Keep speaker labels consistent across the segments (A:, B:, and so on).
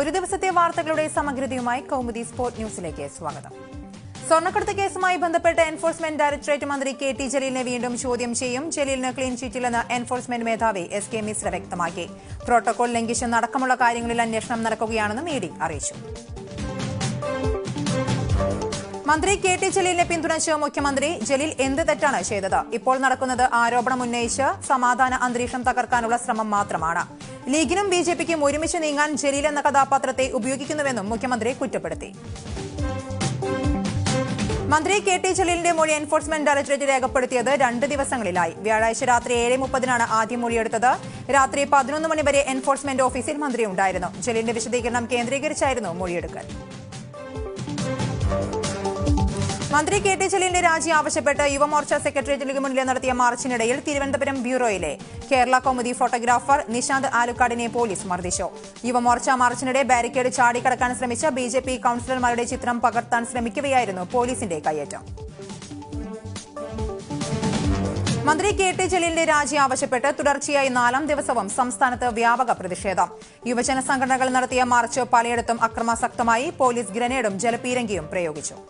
A: ഒരു ദിവസത്തെ വാർത്തകളുടെ സമഗ്രതയുമായി കൗമുദി സ്പോർട് ന്യൂസിലേക്ക് സ്വാഗതം സ്വർണ്ണക്കടത്ത് കേസുമായി ബന്ധപ്പെട്ട് എൻഫോഴ്സ്മെന്റ് ഡയറക്ടറേറ്റ് മന്ത്രി കെ ടി ജലീലിനെ വീണ്ടും ചോദ്യം ചെയ്യും ജലീലിന് ക്ലീൻ ചീറ്റില്ലെന്ന് എൻഫോഴ്സ്മെന്റ് മേധാവി എസ് കെ മിശ്ര വ്യക്തമാക്കി പ്രോട്ടോകോൾ ലംഘിച്ചെന്നടക്കമുള്ള കാര്യങ്ങളിൽ അന്വേഷണം നടക്കുകയാണെന്നും ഇ ഡി അറിയിച്ചു മന്ത്രി കെ ടി ജലീലിനെ പിന്തുണച്ച് മുഖ്യമന്ത്രി ജലീൽ എന്ത് തെറ്റാണ് ചെയ്തത് ഇപ്പോൾ നടക്കുന്നത് ആരോപണം ഉന്നയിച്ച് സമാധാന അന്തരീക്ഷം തകർക്കാനുള്ള ശ്രമം മാത്രമാണ് ലീഗിനും ബി ജെ പിക്കും ഒരുമിച്ച് നീങ്ങാൻ ജലീൽ എന്ന കഥാപാത്രത്തെ ഉപയോഗിക്കുന്നുവെന്നും മുഖ്യമന്ത്രി കുറ്റപ്പെടുത്തി മന്ത്രി കെ ടി ജലീലിന്റെ മൊഴി എൻഫോഴ്സ്മെന്റ് ഡയറക്ടറേറ്റ് രേഖപ്പെടുത്തിയത് രണ്ട് ദിവസങ്ങളിലായി വ്യാഴാഴ്ച രാത്രി ഏഴ് മുപ്പതിനാണ് ആദ്യം മൊഴിയെടുത്തത് രാത്രി പതിനൊന്ന് മണിവരെ എൻഫോഴ്സ്മെന്റ് ഓഫീസിൽ മന്ത്രി ഉണ്ടായിരുന്നു ജലീലിന്റെ വിശദീകരണം കേന്ദ്രീകരിച്ചായിരുന്നു മൊഴിയെടുക്കൽ മന്ത്രി കെ ടി ജലീലിന്റെ രാജി ആവശ്യപ്പെട്ട് യുവമോർച്ച സെക്രട്ടേറിയറ്റിന് മുന്നിൽ നടത്തിയ മാർച്ചിനിടയിൽ തിരുവനന്തപുരം ബ്യൂറോയിലെ കേരള കൗമുദി ഫോട്ടോഗ്രാഫർ നിശാന്ത് ആലുക്കാടിനെ പോലീസ് മർദ്ദിച്ചു യുവമോർച്ച മാർച്ചിനിടെ ബാരിക്കേഡ് ചാടിക്കടക്കാൻ ശ്രമിച്ച ബി ജെ പി കൌൺസിലർമാരുടെ ചിത്രം പകർത്താൻ ശ്രമിക്കവെയായിരുന്നു പോലീസിന്റെ കയ്യേറ്റം മന്ത്രി കെ ടി ജലീലിന്റെ രാജി ആവശ്യപ്പെട്ട് തുടർച്ചയായി നാലാം ദിവസവും സംസ്ഥാനത്ത് വ്യാപക പ്രതിഷേധം യുവജന സംഘടനകൾ നടത്തിയ മാർച്ച് പലയിടത്തും അക്രമാസക്തമായി പോലീസ് ഗ്രനേഡും ജലപീരങ്കിയും പ്രയോഗിച്ചു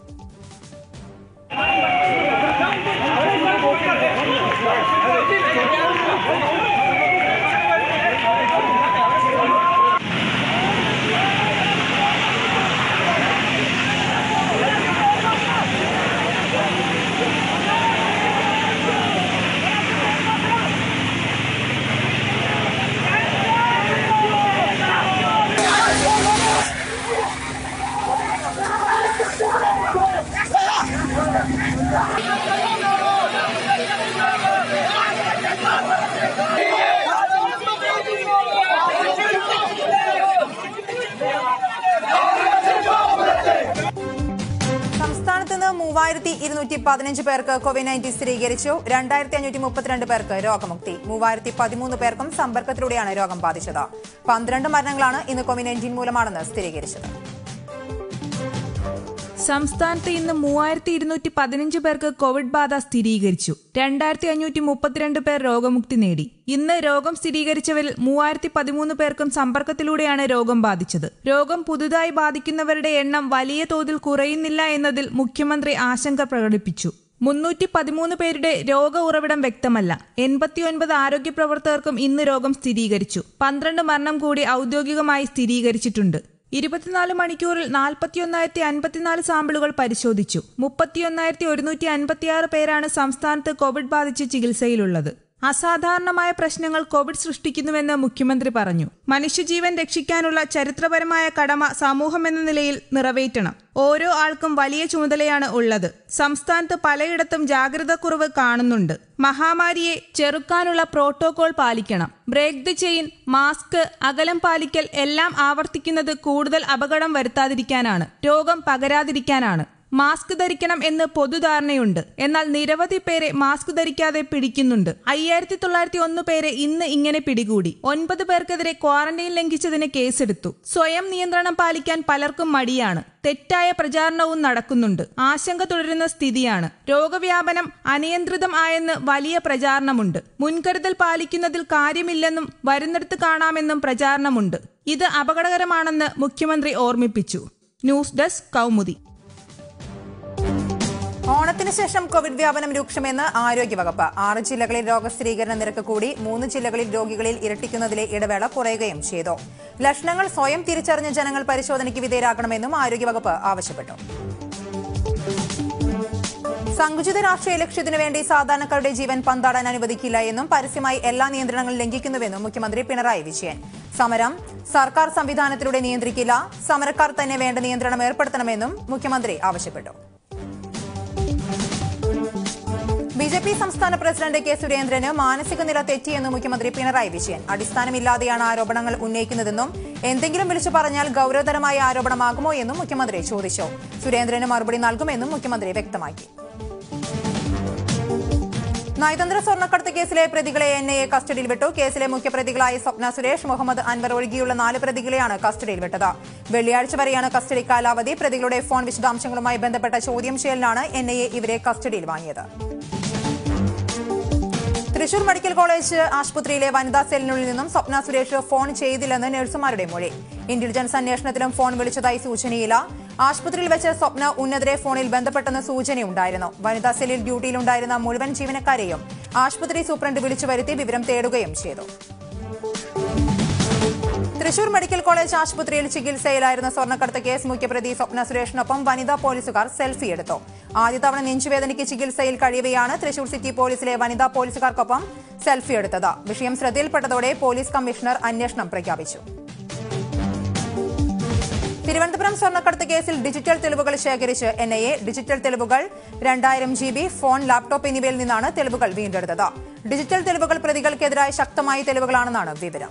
A: സംസ്ഥാനത്ത് നിന്ന് മൂവായിരത്തി ഇരുന്നൂറ്റി പതിനഞ്ച് പേർക്ക് കോവിഡ് നയൻറ്റീൻ സ്ഥിരീകരിച്ചു രണ്ടായിരത്തി അഞ്ഞൂറ്റി മുപ്പത്തിരണ്ട് പേർക്ക് രോഗമുക്തി മൂവായിരത്തി പതിമൂന്ന് പേർക്കും സമ്പർക്കത്തിലൂടെയാണ് രോഗം ബാധിച്ചത് പന്ത്രണ്ട് മരണങ്ങളാണ് ഇന്ന് കോവിഡ് നയൻറ്റീൻ മൂലമാണെന്ന് സ്ഥിരീകരിച്ചത്
B: സംസ്ഥാനത്ത് ഇന്ന് മൂവായിരത്തി ഇരുന്നൂറ്റി പതിനഞ്ച് പേർക്ക് കോവിഡ് ബാധ സ്ഥിരീകരിച്ചു രണ്ടായിരത്തി അഞ്ഞൂറ്റി മുപ്പത്തിരണ്ട് പേർ രോഗമുക്തി നേടി ഇന്ന് രോഗം സ്ഥിരീകരിച്ചവരിൽ മൂവായിരത്തി പതിമൂന്ന് പേർക്കും സമ്പർക്കത്തിലൂടെയാണ് രോഗം ബാധിച്ചത് രോഗം പുതുതായി ബാധിക്കുന്നവരുടെ എണ്ണം വലിയ തോതിൽ കുറയുന്നില്ല എന്നതിൽ മുഖ്യമന്ത്രി ആശങ്ക പ്രകടിപ്പിച്ചു മുന്നൂറ്റി പതിമൂന്ന് പേരുടെ രോഗ ഉറവിടം വ്യക്തമല്ല എൺപത്തിയൊൻപത് ആരോഗ്യ പ്രവർത്തകർക്കും ഇന്ന് രോഗം സ്ഥിരീകരിച്ചു പന്ത്രണ്ട് മരണം കൂടി ഔദ്യോഗികമായി സ്ഥിരീകരിച്ചിട്ടുണ്ട് ഇരുപത്തിനാല് മണിക്കൂറിൽ നാൽപ്പത്തിയൊന്നായിരത്തി അൻപത്തിനാല് സാമ്പിളുകൾ പരിശോധിച്ചു മുപ്പത്തിയൊന്നായിരത്തി ഒരുന്നൂറ്റി അൻപത്തിയാറ് പേരാണ് സംസ്ഥാനത്ത് കോവിഡ് ബാധിച്ച് ചികിത്സയിലുള്ളത് അസാധാരണമായ പ്രശ്നങ്ങൾ കോവിഡ് സൃഷ്ടിക്കുന്നുവെന്ന് മുഖ്യമന്ത്രി പറഞ്ഞു മനുഷ്യജീവൻ രക്ഷിക്കാനുള്ള ചരിത്രപരമായ കടമ സമൂഹമെന്ന നിലയിൽ നിറവേറ്റണം ഓരോ ആൾക്കും വലിയ ചുമതലയാണ് ഉള്ളത് സംസ്ഥാനത്ത് പലയിടത്തും ജാഗ്രതക്കുറവ് കാണുന്നുണ്ട് മഹാമാരിയെ ചെറുക്കാനുള്ള പ്രോട്ടോകോൾ പാലിക്കണം ബ്രേക്ക് ദി ചെയിൻ മാസ്ക് അകലം പാലിക്കൽ എല്ലാം ആവർത്തിക്കുന്നത് കൂടുതൽ അപകടം വരുത്താതിരിക്കാനാണ് രോഗം പകരാതിരിക്കാനാണ് മാസ്ക് ധരിക്കണം എന്ന് പൊതുധാരണയുണ്ട് എന്നാൽ നിരവധി പേരെ മാസ്ക് ധരിക്കാതെ പിടിക്കുന്നുണ്ട് അയ്യായിരത്തി തൊള്ളായിരത്തി ഒന്ന് പേരെ ഇന്ന് ഇങ്ങനെ പിടികൂടി ഒൻപത് പേർക്കെതിരെ ക്വാറന്റൈൻ ലംഘിച്ചതിന് കേസെടുത്തു സ്വയം നിയന്ത്രണം പാലിക്കാൻ പലർക്കും മടിയാണ് തെറ്റായ പ്രചാരണവും നടക്കുന്നുണ്ട് ആശങ്ക തുടരുന്ന സ്ഥിതിയാണ് രോഗവ്യാപനം അനിയന്ത്രിതം ആയെന്ന് വലിയ പ്രചാരണമുണ്ട് മുൻകരുതൽ പാലിക്കുന്നതിൽ കാര്യമില്ലെന്നും വരുന്നിടത്ത് കാണാമെന്നും പ്രചാരണമുണ്ട് ഇത് അപകടകരമാണെന്ന് മുഖ്യമന്ത്രി ഓർമ്മിപ്പിച്ചു ന്യൂസ് ഡെസ്ക് കൗമുദി
A: ഓണത്തിന് ശേഷം കോവിഡ് വ്യാപനം രൂക്ഷമെന്ന് ആരോഗ്യവകുപ്പ് ആറ് ജില്ലകളിൽ രോഗസ്ഥിരീകരണ നിരക്ക് കൂടി മൂന്ന് ജില്ലകളിൽ രോഗികളിൽ ഇരട്ടിക്കുന്നതിലെ ഇടവേള കുറയുകയും ചെയ്തു ലക്ഷണങ്ങൾ സ്വയം തിരിച്ചറിഞ്ഞ ജനങ്ങൾ പരിശോധനയ്ക്ക് വിധേയരാക്കണമെന്നും ആരോഗ്യവകുപ്പ് ആവശ്യപ്പെട്ടു സങ്കുചിത രാഷ്ട്രീയ ലക്ഷ്യത്തിനു വേണ്ടി സാധാരണക്കാരുടെ ജീവൻ പന്താടാൻ അനുവദിക്കില്ല എന്നും പരസ്യമായി എല്ലാ നിയന്ത്രണങ്ങളും ലംഘിക്കുന്നുവെന്നും മുഖ്യമന്ത്രി പിണറായി വിജയൻ സമരം സർക്കാർ സംവിധാനത്തിലൂടെ നിയന്ത്രിക്കില്ല സമരക്കാർ തന്നെ വേണ്ട നിയന്ത്രണം ഏർപ്പെടുത്തണമെന്നും മുഖ്യമന്ത്രി ആവശ്യപ്പെട്ടു ബി ജെ പി സംസ്ഥാന പ്രസിഡന്റ് കെ സുരേന്ദ്രന് മാനസിക നില തെറ്റിയെന്ന് മുഖ്യമന്ത്രി പിണറായി വിജയൻ അടിസ്ഥാനമില്ലാതെയാണ് ആരോപണങ്ങൾ ഉന്നയിക്കുന്നതെന്നും എന്തെങ്കിലും വിളിച്ചു പറഞ്ഞാൽ ഗൌരവതരമായ ആരോപണമാകുമോ എന്നും മുഖ്യമന്ത്രി ചോദിച്ചു സുരേന്ദ്രന് മറുപടി നൽകുമെന്നും മുഖ്യമന്ത്രി വ്യക്തമാക്കി നയതന്ത്ര സ്വർണ്ണക്കടത്ത് കേസിലെ പ്രതികളെ എൻ ഐ എ കസ്റ്റഡിയിൽ വിട്ടു കേസിലെ മുഖ്യപ്രതികളായ സ്വപ്ന സുരേഷ് മുഹമ്മദ് അൻവർ ഒഴികെയുള്ള നാല് പ്രതികളെയാണ് കസ്റ്റഡിയിൽ വിട്ടത് വെള്ളിയാഴ്ച വരെയാണ് കസ്റ്റഡി കാലാവധി പ്രതികളുടെ ഫോൺ വിശദാംശങ്ങളുമായി ബന്ധപ്പെട്ട ചോദ്യം ചെയ്യലിനാണ് എൻ ഐ എ ഇവരെ കസ്റ്റഡിയിൽ വാങ്ങിയത് തൃശൂർ മെഡിക്കൽ കോളേജ് ആശുപത്രിയിലെ വനിതാ സെല്ലിനുള്ളിൽ നിന്നും സ്വപ്ന സുരേഷ് ഫോൺ ചെയ്തില്ലെന്ന് നഴ്സുമാരുടെ മൊഴി ഇന്റലിജൻസ് അന്വേഷണത്തിലും ഫോൺ വിളിച്ചതായി സൂചനയില്ല ആശുപത്രിയിൽ വെച്ച് സ്വപ്ന ഉന്നതരെ ഫോണിൽ ബന്ധപ്പെട്ടെന്ന് സൂചനയുണ്ടായിരുന്നു വനിതാ സെല്ലിൽ ഡ്യൂട്ടിയിലുണ്ടായിരുന്ന മുഴുവൻ ജീവനക്കാരെയും ആശുപത്രി സൂപ്രണ്ട് വിളിച്ചു വരുത്തി വിവരം തേടുകയും ചെയ്തു തൃശൂർ മെഡിക്കൽ കോളേജ് ആശുപത്രിയിൽ ചികിത്സയിലായിരുന്ന സ്വർണ്ണക്കടത്ത് കേസ് മുഖ്യപ്രതി സ്വപ്ന സുരേഷിനൊപ്പം വനിതാ പോലീസുകാർ സെൽഫി എടുത്തു ആദ്യ തവണ നെഞ്ചുവേദനയ്ക്ക് ചികിത്സയിൽ കഴിയവെയാണ് തൃശൂർ സിറ്റി പോലീസിലെ വനിതാ പോലീസുകാർക്കൊപ്പം സെൽഫി എടുത്തത് വിഷയം ശ്രദ്ധയിൽപ്പെട്ടതോടെ പോലീസ് കമ്മീഷണർ അന്വേഷണം പ്രഖ്യാപിച്ചു തിരുവനന്തപുരം സ്വർണ്ണക്കടത്ത് കേസിൽ ഡിജിറ്റൽ തെളിവുകൾ ശേഖരിച്ച് എൻ ഐ എ ഡിജിറ്റൽ തെളിവുകൾ രണ്ടായിരം ജി ബി ഫോൺ ലാപ്ടോപ്പ് എന്നിവയിൽ നിന്നാണ് തെളിവുകൾ വീണ്ടെടുത്തത് ഡിജിറ്റൽ തെളിവുകൾ പ്രതികൾക്കെതിരായ ശക്തമായ തെളിവുകളാണെന്നാണ് വിവരം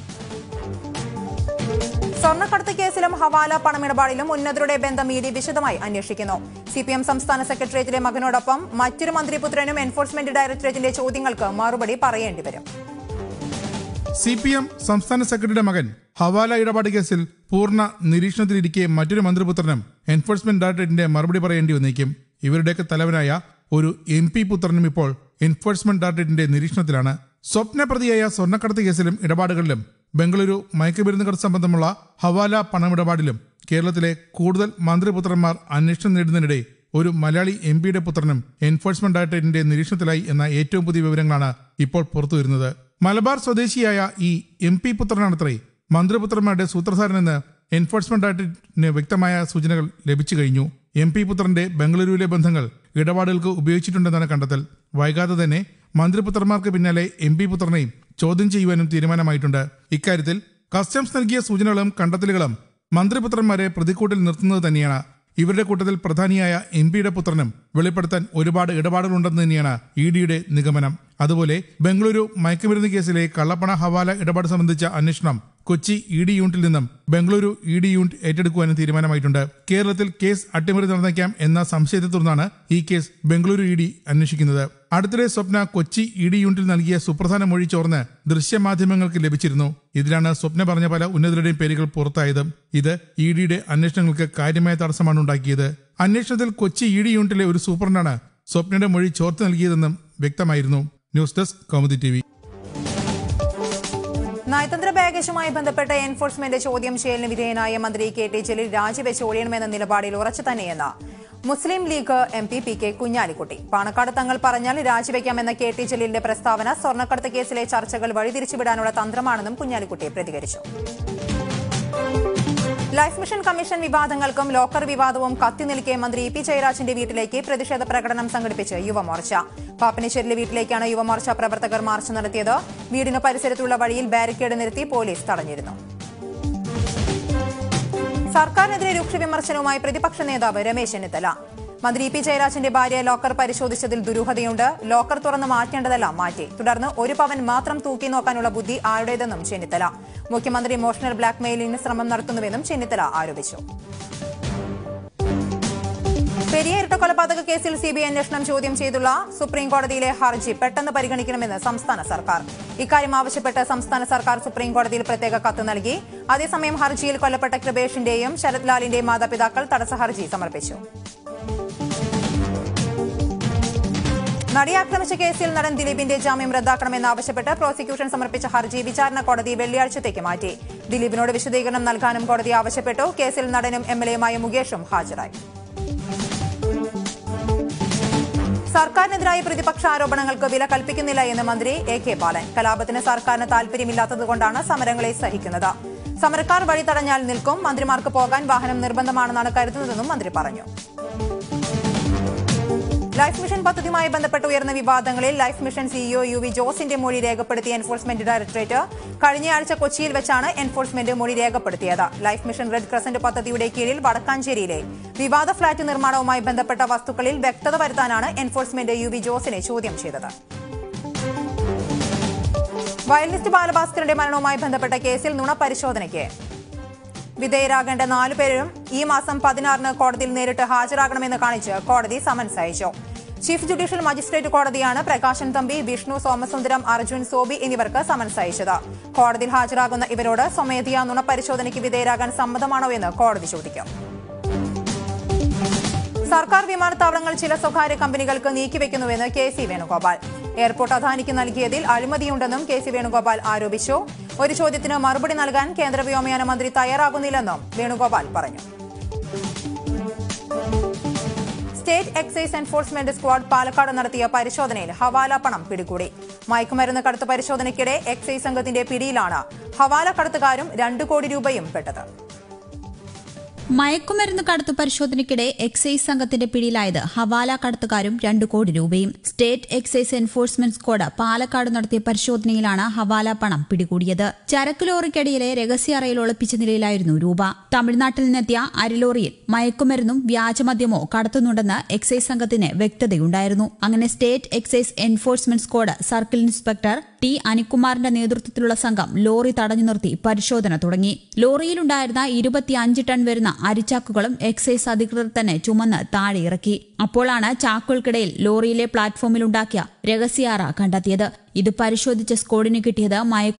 A: സ്വർണ്ണക്കടത്ത് കേസിലും ഹവാല പണമിടപാടിലും ഉന്നതരുടെ ബന്ധം ഇ ഡി വിശദമായി അന്വേഷിക്കുന്നു സി പി എം സംസ്ഥാന സെക്രട്ടേറിയറ്റിലെ മകനോടൊപ്പം മറ്റൊരു മന്ത്രിപുത്രനും എൻഫോഴ്സ്മെന്റ് ഡയറക്ടറേറ്റിന്റെ ചോദ്യങ്ങൾക്ക് മറുപടി പറയേണ്ടി വരും
C: സി പി എം സംസ്ഥാന സെക്രട്ടറിയുടെ മകൻ ഹവാല ഇടപാട് കേസിൽ പൂർണ്ണ നിരീക്ഷണത്തിലിരിക്കെ മറ്റൊരു മന്ത്രിപുത്രനും എൻഫോഴ്സ്മെന്റ് ഡയറക്ടറേറ്റിന്റെ മറുപടി പറയേണ്ടി വന്നേക്കും ഇവരുടെയൊക്കെ തലവനായ ഒരു എം പി പുത്രനും ഇപ്പോൾ എൻഫോഴ്സ്മെന്റ് ഡയറക്ടറേറ്റിന്റെ നിരീക്ഷണത്തിലാണ് സ്വപ്നപ്രതിയായ സ്വർണ്ണക്കടത്ത് കേസിലും ഇടപാടുകളിലും ബംഗളൂരു മയക്കുമരുന്ന് കടത്ത് സംബന്ധമുള്ള ഹവാല പണമിടപാടിലും കേരളത്തിലെ കൂടുതൽ മന്ത്രിപുത്രന്മാർ അന്വേഷണം നേടുന്നതിനിടെ ഒരു മലയാളി എം പിയുടെ പുത്രനും എൻഫോഴ്സ്മെന്റ് ഡയറക്ടറേറ്റിന്റെ നിരീക്ഷണത്തിലായി എന്ന ഏറ്റവും പുതിയ വിവരങ്ങളാണ് ഇപ്പോൾ പുറത്തുവരുന്നത് മലബാർ സ്വദേശിയായ ഈ എം പി പുത്രനാണത്രേ മന്ത്രിപുത്രന്മാരുടെ സൂത്രധാരനെന്ന് എൻഫോഴ്സ്മെന്റ് ഡയറക്ടറേറ്റിന് വ്യക്തമായ സൂചനകൾ ലഭിച്ചു കഴിഞ്ഞു എം പി പുത്രന്റെ ബംഗളൂരുവിലെ ബന്ധങ്ങൾ ഇടപാടുകൾക്ക് ഉപയോഗിച്ചിട്ടുണ്ടെന്നാണ് കണ്ടെത്തൽ വൈകാതെ തന്നെ മന്ത്രിപുത്രന്മാർക്ക് പിന്നാലെ എം പി പുത്രനെയും ചോദ്യം ചെയ്യുവാനും തീരുമാനമായിട്ടുണ്ട് ഇക്കാര്യത്തിൽ കസ്റ്റംസ് നൽകിയ സൂചനകളും കണ്ടെത്തലുകളും മന്ത്രിപുത്രന്മാരെ പ്രതിക്കൂട്ടിൽ നിർത്തുന്നത് തന്നെയാണ് ഇവരുടെ കൂട്ടത്തിൽ പ്രധാനിയായ എം പിയുടെ പുത്രനും വെളിപ്പെടുത്താൻ ഒരുപാട് ഇടപാടുകളുണ്ടെന്ന് തന്നെയാണ് ഇ ഡിയുടെ നിഗമനം അതുപോലെ ബംഗളൂരു മയക്കുമരുന്ന് കേസിലെ കള്ളപ്പണ ഹവാല ഇടപാട് സംബന്ധിച്ച അന്വേഷണം കൊച്ചി ഇ ഡി യൂണിറ്റിൽ നിന്നും ബംഗളൂരു ഇ ഡി യൂണിറ്റ് ഏറ്റെടുക്കുവാനും തീരുമാനമായിട്ടുണ്ട് കേരളത്തിൽ കേസ് അട്ടിമറി നടന്നേക്കാം എന്ന സംശയത്തെ തുടർന്നാണ് ഈ കേസ് ബംഗളൂരു ഇ ഡി അന്വേഷിക്കുന്നത് അടുത്തിടെ സ്വപ്ന കൊച്ചി ഇ ഡി യൂണിറ്റിൽ നൽകിയ സുപ്രധാന മൊഴി ചോർന്ന് ദൃശ്യമാധ്യമങ്ങൾക്ക് ലഭിച്ചിരുന്നു ഇതിലാണ് സ്വപ്ന പറഞ്ഞ പല ഉന്നതരുടെയും പേരുകൾ പുറത്തായത് ഇത് ഇ ഡിയുടെ അന്വേഷണങ്ങൾക്ക് കാര്യമായ തടസ്സമാണ് ഉണ്ടാക്കിയത് അന്വേഷണത്തിൽ കൊച്ചി ഇ ഡി യൂണിറ്റിലെ ഒരു സൂപ്രണ്ടാണ് സ്വപ്നയുടെ മൊഴി ചോർത്ത് നൽകിയതെന്നും വ്യക്തമായിരുന്നു ന്യൂസ് ഡെസ്ക് കൗമുദി ടി
A: നയതന്ത്ര ബാഗേജുമായി ബന്ധപ്പെട്ട എൻഫോഴ്സ്മെന്റ് ചോദ്യം ചെയ്യലിന് വിധേയനായ മന്ത്രി കെ ടി ജലീൽ രാജിവെച്ച് ഒഴിയണമെന്ന നിലപാടിൽ ഉറച്ചു തന്നെയെന്ന് Muslim League M P P K Kunhalikutty Panakkad Thangal പറഞ്ഞാൽ രാജിവെക്കാമെന്ന കെ ടി ജലീലിന്റെ പ്രസ്താവന സ്വർണ്ണക്കടത്ത് കേസിലെ ചർച്ചകൾ വഴിതിരിച്ചുവിടാനുള്ള തന്ത്രമാണെന്നും കുഞ്ഞാലിക്കുട്ടി പ്രതികരിച്ചു ലൈഫ് മിഷൻ കമ്മീഷൻ വിവാദങ്ങൾക്കും ലോക്കർ വിവാദവും കത്തിനിൽക്കെ മന്ത്രി ഇ പി ജയരാജന്റെ വീട്ടിലേക്ക് പ്രതിഷേധ പ്രകടനം സംഘടിപ്പിച്ച് യുവമോർച്ച പാപ്പനശ്ശേരിയിലെ വീട്ടിലേക്കാണ് യുവമോർച്ച പ്രവർത്തകർ മാർച്ച് നടത്തിയത് വീടിന് പരിസരത്തുള്ള വഴിയിൽ ബാരിക്കേഡ് നിർത്തി പോലീസ് തടഞ്ഞിരുന്നു സർക്കാരിനെതിരെ രൂക്ഷ വിമർശനവുമായി പ്രതിപക്ഷ നേതാവ് രമേശ് ചെന്നിത്തല മന്ത്രി ഇ പി ജയരാജന്റെ ഭാര്യ ലോക്കർ പരിശോധിച്ചതിൽ ദുരൂഹതയുണ്ട് ലോക്കർ തുറന്ന് മാറ്റേണ്ടതെല്ലാം മാറ്റി തുടർന്ന് ഒരു പവൻ മാത്രം തൂക്കി നോക്കാനുള്ള ബുദ്ധി ആരുടേതെന്നും ചെന്നിത്തല മുഖ്യമന്ത്രി ഇമോഷണൽ ബ്ലാക്ക്മെയിലിംഗിന് ശ്രമം നടത്തുന്നുവെന്നും ചെന്നിത്തല ആരോപിച്ചു പെരിയ ഇരട്ട കൊലപാതക കേസിൽ സിബിഐ അന്വേഷണം ചോദ്യം ചെയ്തുള്ള സുപ്രീം കോടതിയിലെ ഹർജി പെട്ടെന്ന് പരിഗണിക്കണമെന്ന് സംസ്ഥാന സർക്കാർ ഇക്കാര്യം ആവശ്യപ്പെട്ട് സംസ്ഥാന സർക്കാർ സുപ്രീം കോടതിയിൽ പ്രത്യേക കത്ത് നൽകി അതേസമയം ഹർജിയിൽ കൊല്ലപ്പെട്ട കൃപേഷിന്റെയും ശരത് ലാലിന്റെയും മാതാപിതാക്കൾ തടസ്സ ഹർജി സമർപ്പിച്ചു നടിയെ ആക്രമിച്ച കേസിൽ നടൻ ദിലീപിന്റെ ജാമ്യം റദ്ദാക്കണമെന്നാവശ്യപ്പെട്ട് പ്രോസിക്യൂഷൻ സമർപ്പിച്ച ഹർജി വിചാരണ കോടതി വെള്ളിയാഴ്ചത്തേക്ക് മാറ്റി ദിലീപിനോട് വിശദീകരണം നൽകാനും കോടതി ആവശ്യപ്പെട്ടു കേസിൽ നടനും എം എൽ എയുമായ മുകേഷും ഹാജരായി സർക്കാരിനെതിരായ പ്രതിപക്ഷ ആരോപണങ്ങൾക്ക് വില കൽപ്പിക്കുന്നില്ല എന്ന് മന്ത്രി എ കെ ബാലൻ കലാപത്തിന് സർക്കാരിന് താൽപര്യമില്ലാത്തതുകൊണ്ടാണ് സമരങ്ങളെ സഹിക്കുന്നത് സമരക്കാർ വഴി തടഞ്ഞാൽ നിൽക്കും മന്ത്രിമാർക്ക് പോകാൻ വാഹനം നിർബന്ധമാണെന്നാണ് കരുതുന്നതെന്നും മന്ത്രി പറഞ്ഞു ലൈഫ് മിഷൻ പദ്ധതിയുമായി ബന്ധപ്പെട്ട് ഉയർന്ന വിവാദങ്ങളിൽ life mission CEO U V ജോസിന്റെ മൊഴി രേഖപ്പെടുത്തിയ എൻഫോഴ്സ്മെന്റ് ഡയറക്ടറേറ്റ് കഴിഞ്ഞയാഴ്ച കൊച്ചിയിൽ വെച്ചാണ് എൻഫോഴ്സ്മെന്റ് മൊഴി രേഖപ്പെടുത്തിയത് ലൈഫ് മിഷൻ റെഡ് ക്രസന്റ് പദ്ധതിയുടെ കീഴിൽ വടക്കാഞ്ചേരിയിലെ വിവാദ ഫ്ളാറ്റ് നിർമ്മാണവുമായി ബന്ധപ്പെട്ട വസ്തുക്കളിൽ വ്യക്തത വരുത്താനാണ് എൻഫോഴ്സ്മെന്റ് യു വി ജോസിനെ ചോദ്യം ചെയ്തത് വയലിനിസ്റ്റ് ബാലഭാസ്കറിന്റെ മരണവുമായി ബന്ധപ്പെട്ട കേസിൽ നുണ പരിശോധനയ്ക്ക് വിധേയരാകേണ്ട നാലുപേരും ഈ മാസം പതിനാറിന് കോടതിയിൽ നേരിട്ട് ഹാജരാകണമെന്ന് കാണിച്ച് കോടതി സമൻസ് അയച്ചു ചീഫ് ജുഡീഷ്യൽ മജിസ്ട്രേറ്റ് കോടതിയാണ് പ്രകാശൻ തമ്പി വിഷ്ണു സോമസുന്ദരം അർജുൻ സോബി എന്നിവർക്ക് സമൻസ് അയച്ചത് കോടതിയിൽ ഹാജരാകുന്ന ഇവരോട് സ്വമേധയാ നുണ പരിശോധനയ്ക്ക് വിധേയരാകാൻ സമ്മതമാണോ എന്ന് കോടതി ചോദിക്കും സർക്കാർ വിമാനത്താവളങ്ങൾ ചില സ്വകാര്യ കമ്പനികൾക്ക് നീക്കിവെക്കുന്നുവെന്ന് കെ സി വേണുഗോപാൽ എയർപോർട്ട് അദാനിക്ക് നൽകിയതിൽ അഴിമതിയുണ്ടെന്നും കെ സി വേണുഗോപാൽ ആരോപിച്ചു ഒരു ചോദ്യത്തിന് മറുപടി നൽകാൻ കേന്ദ്ര വ്യോമയാന മന്ത്രി തയ്യാറാകുന്നില്ലെന്നും വേണുഗോപാൽ പറഞ്ഞു state excise enforcement squad Palakkad നടത്തിയ പരിശോധനയിൽ ഹവാല പണം പിടികൂടി മയക്കുമരുന്ന് കടത്ത് പരിശോധനയ്ക്കിടെ എക്സൈസ് സംഘത്തിന്റെ പിടിയിലാണ് ഹവാല കടത്തുകാരും രണ്ട് കോടി രൂപയും പെട്ടത്
D: മയക്കുമരുന്ന് കടത്തു പരിശോധനയ്ക്കിടെ എക്സൈസ് സംഘത്തിന്റെ പിടിയിലായത് ഹവാല കടത്തുകാരും രണ്ടു കോടി രൂപയും state excise enforcement squad Palakkad നടത്തിയ പരിശോധനയിലാണ് ഹവാല പണം പിടികൂടിയത് ചരക്ക് ലോറിക്കടിയിലെ രഹസ്യ അറയിൽ ഒളിപ്പിച്ച നിലയിലായിരുന്നു രൂപ തമിഴ്നാട്ടിൽ നിന്നെത്തിയ അരിലോറിയിൽ മയക്കുമരുന്നും വ്യാജമദ്യമോ കടത്തുന്നുണ്ടെന്ന് എക്സൈസ് സംഘത്തിന് വ്യക്തതയുണ്ടായിരുന്നു അങ്ങനെ state excise enforcement squad circle inspector T അനിക്കുമാറിന്റെ നേതൃത്വത്തിലുള്ള സംഘം ലോറി തടഞ്ഞു നിർത്തി പരിശോധന തുടങ്ങി ലോറിയിലുണ്ടായിരുന്ന ഇരുപത്തിയഞ്ച് ടൺ വരുന്ന അരിച്ചാക്കുകളും എക്സൈസ് അധികൃതർ തന്നെ ചുമന്ന് താഴെ ഇറക്കി അപ്പോഴാണ് ചാക്കുകൾക്കിടയിൽ ലോറിയിലെ പ്ലാറ്റ്ഫോമിലുണ്ടാക്കിയ രഹസ്യാറ കണ്ടെത്തിയത് ഇത് പരിശോധിച്ച സ്ക്വാഡിന് കിട്ടിയത് മയക്കു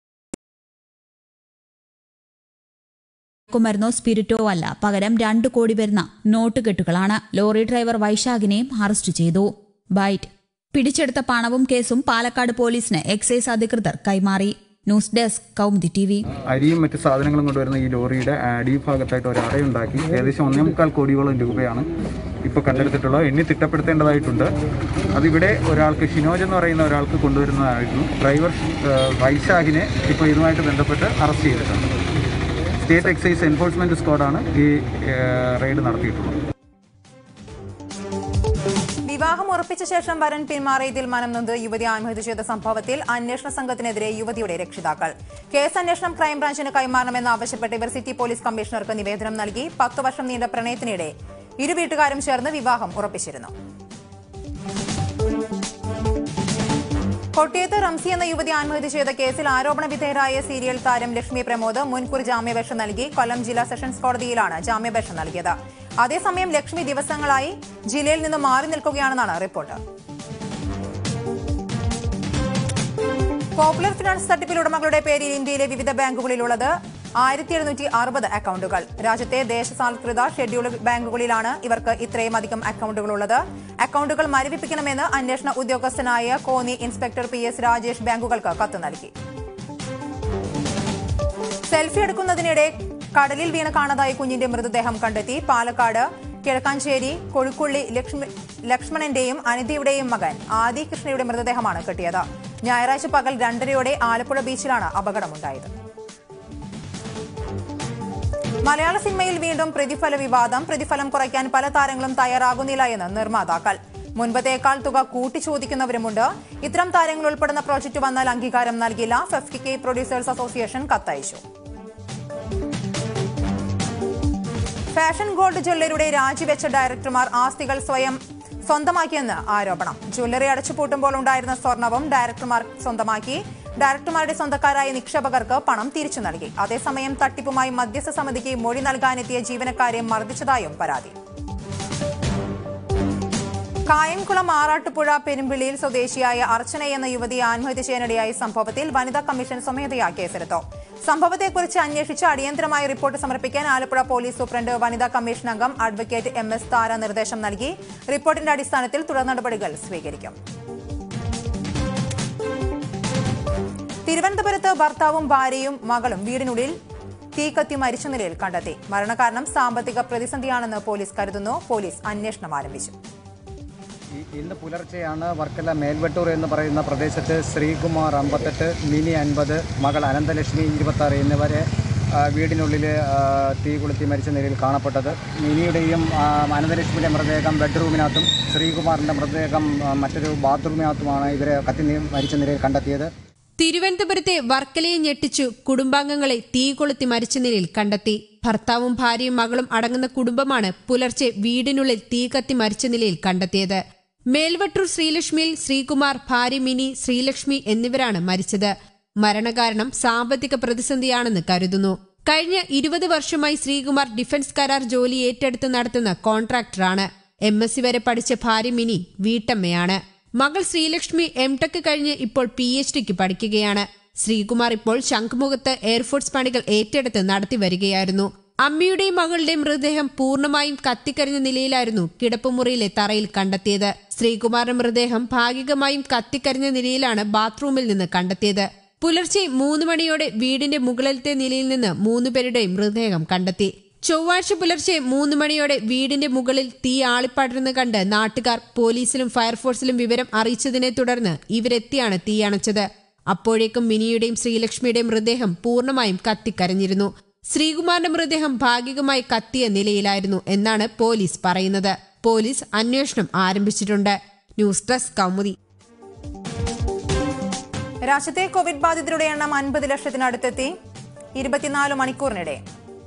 D: മരുന്നോ സ്പിരിറ്റോ അല്ല പകരം രണ്ട് കോടി വരുന്ന നോട്ടുകെട്ടുകളാണ് ലോറി ഡ്രൈവർ വൈശാഖിനെയും അറസ്റ്റ് ചെയ്തു ബൈറ്റ് പിടിച്ചെടുത്ത പണവും കേസും പാലക്കാട് പോലീസിന് എക്സൈസ് അധികൃതർ കൈമാറി news desk Kaumudi T V
E: അരിയും മറ്റ് സാധനങ്ങളും കൊണ്ടുവരുന്ന ഈ ലോറിയുടെ അടിഭാഗത്തായിട്ട് ഒരു അറയുണ്ടാക്കി ഏകദേശം ഒന്നേ മുക്കാൽ കോടിയോളം രൂപയാണ് ഇപ്പോൾ കണ്ടെടുത്തിട്ടുള്ളത് എണ്ണി തിട്ടപ്പെടുത്തേണ്ടതായിട്ടുണ്ട് അതിവിടെ ഒരാൾക്ക് ഷിനോജ് എന്ന് പറയുന്ന ഒരാൾക്ക് കൊണ്ടുവരുന്നതായിരുന്നു ഡ്രൈവർ ഏഹ്, വൈശാഖിനെ ഇപ്പോൾ ഇതുമായിട്ട് ബന്ധപ്പെട്ട് അറസ്റ്റ് ചെയ്തിട്ടുണ്ട് സ്റ്റേറ്റ് എക്സൈസ് എൻഫോഴ്സ്മെന്റ് സ്ക്വാഡാണ് ഈ ഏഹ്, റെയ്ഡ് നടത്തിയിട്ടുള്ളത്
A: വിവാഹം ഉറപ്പിച്ച ശേഷം വരൻ പിന്മാറിയതിൽ മനം നൊന്ത് യുവതി ആത്മഹത്യ ചെയ്ത സംഭവത്തിൽ അന്വേഷണ സംഘത്തിനെതിരെ യുവതിയുടെ രക്ഷിതാക്കൾ കേസ് അന്വേഷണം ക്രൈംബ്രാഞ്ചിന് കൈമാറണമെന്ന് ആവശ്യപ്പെട്ട് ഇവർ സിറ്റി പോലീസ് കമ്മീഷണർക്ക് നിവേദനം നൽകി പത്ത് വർഷം നീണ്ട പ്രണയത്തിനിടെ ഇരു വീട്ടുകാരും ചേർന്ന് വിവാഹം ഉറപ്പിച്ചിരുന്നു കോട്ടയത്ത് റംസി എന്ന യുവതി ആത്മഹത്യ ചെയ്ത കേസിൽ ആരോപണ വിധേയരായ സീരിയൽ താരം ലക്ഷ്മി പ്രമോദ് മുൻകൂർ ജാമ്യാപേക്ഷ നൽകി കൊല്ലം ജില്ലാ സെഷൻസ് കോടതിയിലാണ് ജാമ്യാപേക്ഷ നൽകിയത് അതേസമയം ലക്ഷ്മി ദിവസങ്ങളായി ജില്ലയിൽ നിന്ന് മാറി നിൽക്കുകയാണെന്നാണ് റിപ്പോർട്ട് പോപ്പുലർ ഫിനാൻസ് തട്ടിപ്പിൽ ഉടമകളുടെ പേരിൽ ഇന്ത്യയിലെ വിവിധ ബാങ്കുകളിലുള്ളത് ആയിരത്തി എഴുന്നൂറ്റി അറുപത് അക്കൌണ്ടുകൾ രാജ്യത്തെ ദേശസാൽകൃത ഷെഡ്യൂൾ ബാങ്കുകളിലാണ് ഇവർക്ക് ഇത്രയും അധികം അക്കൌണ്ടുകളുള്ളത് അക്കൌണ്ടുകൾ മരവിപ്പിക്കണമെന്ന് അന്വേഷണ ഉദ്യോഗസ്ഥനായ Konni inspector P S Rajesh ബാങ്കുകൾക്ക് കത്ത് നൽകി സെൽഫി എടുക്കുന്നതിനിടെ കടലിൽ വീണ് കാണാതായ കുഞ്ഞിന്റെ മൃതദേഹം കണ്ടെത്തി പാലക്കാട് കിഴക്കാഞ്ചേരി കൊഴുക്കുള്ളി ലക്ഷ്മി ലക്ഷ്മണന്റെയും അനിതയുടെയും മകൻ ആദി കൃഷ്ണയുടെ മൃതദേഹമാണ് കിട്ടിയത് ഞായറാഴ്ച പകൽ രണ്ടരയോടെ ആലപ്പുഴ ബീച്ചിലാണ് അപകടമുണ്ടായത് മലയാള സിനിമയിൽ വീണ്ടും പ്രതിഫല വിവാദം പ്രതിഫലം കുറയ്ക്കാൻ പല താരങ്ങളും തയ്യാറാകുന്നില്ല എന്ന് നിർമ്മാതാക്കൾ മുൻപത്തേക്കാൾ തുക കൂട്ടിച്ചോദിക്കുന്നവരുമുണ്ട് ഇത്തരം താരങ്ങൾ ഉൾപ്പെടുന്ന പ്രോജക്റ്റ് വന്നാൽ അംഗീകാരം നൽകില്ല ഫെഫ്റ്റികെ പ്രൊഡ്യൂസേഴ്സ് അസോസിയേഷൻ കത്തയച്ചു ഫാഷൻ ഗോൾഡ് ജ്വല്ലറിയുടെ രാജിവെച്ച ഡയറക്ടർമാർ ആസ്തികൾ സ്വയം സ്വന്തമാക്കിയെന്ന് ആരോപണം ജ്വല്ലറി അടച്ചുപൂട്ടുമ്പോൾ ഉണ്ടായിരുന്ന സ്വർണവും ഡയറക്ടർമാർ സ്വന്തമാക്കി ഡയറക്ടർമാരുടെ സ്വന്തക്കാരായ നിക്ഷേപകർക്ക് പണം തിരിച്ചു നൽകി അതേസമയം തട്ടിപ്പുമായി മധ്യസ്ഥ സമിതിക്ക് മൊഴി നൽകാനെത്തിയ ജീവനക്കാരെ മർദ്ദിച്ചതായും പരാതി കായംകുളം ആറാട്ടുപുഴ പെരുമ്പിളിയിൽ സ്വദേശിയായ അർച്ചന എന്ന യുവതി ആത്മഹത്യ ചെയ്യാനിടയായ സംഭവത്തിൽ വനിതാ കമ്മീഷൻ സ്വമേധയാ കേസെടുത്തു സംഭവത്തെക്കുറിച്ച് അന്വേഷിച്ച് അടിയന്തരമായി റിപ്പോർട്ട് സമർപ്പിക്കാൻ ആലപ്പുഴ പോലീസ് സൂപ്രണ്ട് വനിതാ കമ്മീഷൻ അംഗം അഡ്വക്കേറ്റ് എം എസ് താര നിർദ്ദേശം നൽകി റിപ്പോർട്ടിന്റെ അടിസ്ഥാനത്തിൽ തുടർ നടപടികൾ സ്വീകരിക്കും തിരുവനന്തപുരത്ത് ഭർത്താവും ഭാര്യയും മകളും വീടിനുള്ളിൽ തീകത്തി മരിച്ച നിലയിൽ കണ്ടെത്തി മരണകാരണം സാമ്പത്തിക പ്രതിസന്ധിയാണെന്ന് പോലീസ് കരുതുന്നു പോലീസ് അന്വേഷണം ആരംഭിച്ചു
F: ഈ- ഇന്ന് പുലർച്ചെയാണ് വർക്കല മേൽവട്ടൂർ എന്ന് പറയുന്ന പ്രദേശത്ത് ശ്രീകുമാർ അമ്പത്തെട്ട് മിനി അൻപത് മകൾ അനന്തലക്ഷ്മി ഇരുപത്താറ് എന്നിവരെ ആ, വീടിനുള്ളിൽ ആ, തീ കൊളുത്തി മരിച്ച നിലയിൽ കാണപ്പെട്ടത് മിനിയുടെയും ആ, അനന്തലക്ഷ്മിയുടെ മൃതദേഹം ബെഡ്റൂമിനകത്തും ശ്രീകുമാറിൻ്റെ മൃതദേഹം ആ, മറ്റൊരു ബാത്റൂമിനകത്തുമാണ് ഇവരെ കത്തി നി- മരിച്ച നിലയിൽ കണ്ടെത്തിയത്
G: തിരുവനന്തപുരത്തെ വർക്കലയെ ഞെട്ടിച്ചു കുടുംബാംഗങ്ങളെ തീ കൊളുത്തി മരിച്ച നിലയിൽ കണ്ടെത്തി ഭർത്താവും ഭാര്യയും മകളും അടങ്ങുന്ന കുടുംബമാണ് പുലർച്ചെ വീടിനുള്ളിൽ തീ കത്തി മരിച്ച നിലയിൽ കണ്ടെത്തിയത് മേൽവട്ടൂർ ശ്രീലക്ഷ്മിയിൽ ശ്രീകുമാർ ഭാര്യ മിനി ശ്രീലക്ഷ്മി എന്നിവരാണ് മരിച്ചത് മരണകാരണം സാമ്പത്തിക പ്രതിസന്ധിയാണെന്ന് കരുതുന്നു കഴിഞ്ഞ ഇരുപത് വർഷമായി ശ്രീകുമാർ ഡിഫൻസ് കരാർ ജോലി ഏറ്റെടുത്ത് നടത്തുന്ന കോൺട്രാക്ടറാണ് എം എസ് സി വരെ പഠിച്ച ഭാര്യ മിനി വീട്ടമ്മയാണ് മകൾ ശ്രീലക്ഷ്മി എം ടെക് കഴിഞ്ഞ് ഇപ്പോൾ പി എച്ച് ഡിക്ക് പഠിക്കുകയാണ് ശ്രീകുമാർ ഇപ്പോൾ ശംഖുമുഖത്ത് എയർഫോഴ്സ് പണികൾ ഏറ്റെടുത്ത് നടത്തി വരികയായിരുന്നു അമ്മയുടെയും മകളുടെയും മൃതദേഹം പൂർണ്ണമായും കത്തിക്കരിഞ്ഞ നിലയിലായിരുന്നു കിടപ്പുമുറിയിലെ തറയിൽ കണ്ടെത്തിയത് ശ്രീകുമാറിന്റെ മൃതദേഹം ഭാഗികമായും കത്തിക്കരിഞ്ഞ നിലയിലാണ് ബാത്റൂമിൽ നിന്ന് കണ്ടെത്തിയത് പുലർച്ചെ മൂന്ന് മണിയോടെ വീടിന്റെ മുകളിലത്തെ നിലയിൽ നിന്ന് മൂന്നുപേരുടെയും മൃതദേഹം കണ്ടെത്തി ചൊവ്വാഴ്ച പുലർച്ചെ മൂന്ന് മണിയോടെ വീടിന്റെ മുകളിൽ തീ ആളിപ്പടർന്ന് കണ്ട് നാട്ടുകാർ പോലീസിലും ഫയർഫോഴ്സിലും വിവരം അറിയിച്ചതിനെ തുടർന്ന് ഇവരെത്തിയാണ് തീയണച്ചത് അപ്പോഴേക്കും മിനിയുടെയും ശ്രീലക്ഷ്മിയുടെയും മൃതദേഹം പൂർണ്ണമായും കത്തിക്കരഞ്ഞിരുന്നു ശ്രീകുമാറിന്റെ മൃതദേഹം ഭാഗികമായി കത്തിയ നിലയിലായിരുന്നു എന്നാണ് പോലീസ് പറയുന്നത് പോലീസ് അന്വേഷണം ആരംഭിച്ചിട്ടുണ്ട് ന്യൂസ് ഡെസ്ക് കൗമുദി
A: രാജ്യത്തെ കോവിഡ് ബാധിതരുടെ എണ്ണം അൻപത് ലക്ഷത്തിനടുത്തെത്തി ഇരുപത്തിനാല് മണിക്കൂറിനിടെ